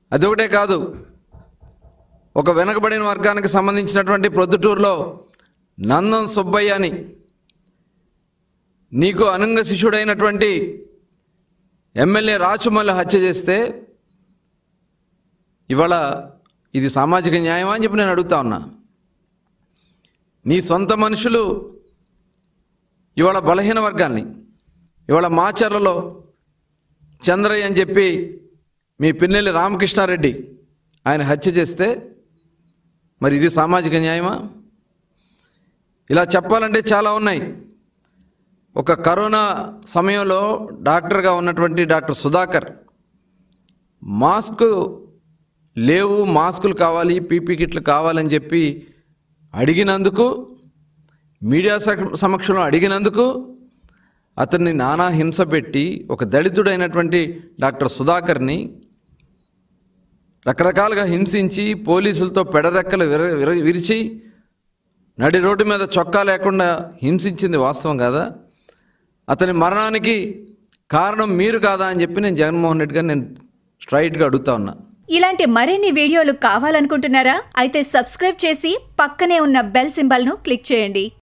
అదొకటే కాదు ఒక వెనకబడిన వర్గానికి సంబంధించినటువంటి ప్రొద్దుటూరులో నందం సుబ్బయ్య అని నీకు అనుంగ శిష్యుడైనటువంటి ఎమ్మెల్యే రాచుమల్లి హత్య చేస్తే ఇవాళ ఇది సామాజిక న్యాయమా అని చెప్పి నేను అడుగుతా ఉన్నా నీ సొంత మనుషులు ఇవాళ బలహీన వర్గాల్ని ఇవాళ మాచర్లలో చంద్రయ్య అని చెప్పి మీ పిన్నెల్లి రామకృష్ణారెడ్డి ఆయన హత్య చేస్తే మరి ఇది సామాజిక న్యాయమా ఇలా చెప్పాలంటే చాలా ఉన్నాయి ఒక కరోనా సమయంలో డాక్టర్గా ఉన్నటువంటి డాక్టర్ సుధాకర్ మాస్క్ లేవు మాస్కులు కావాలి పీపీ కిట్లు కావాలని చెప్పి అడిగినందుకు మీడియా సమ- సమక్షంలో అడిగినందుకు అతన్ని నానా హింస పెట్టి ఒక దళితుడైనటువంటి డాక్టర్ సుధాకర్ని రకరకాలుగా హింసించి పోలీసులతో పెడరెక్కలు విర విర- విరిచి నడి రోడ్డు మీద చొక్కా లేకుండా హింసించింది వాస్తవం కాదా అతని మరణానికి కారణం మీరు కాదా అని చెప్పి నేను జగన్మోహన్ రెడ్డి గారిని నేను స్ట్రైట్గా అడుగుతా ఉన్నా ఇలాంటి మరిన్ని వీడియోలు కావాలనుకుంటున్నారా అయితే సబ్స్క్రైబ్ చేసి పక్కనే ఉన్న బెల్ సింబల్ను క్లిక్ చేయండి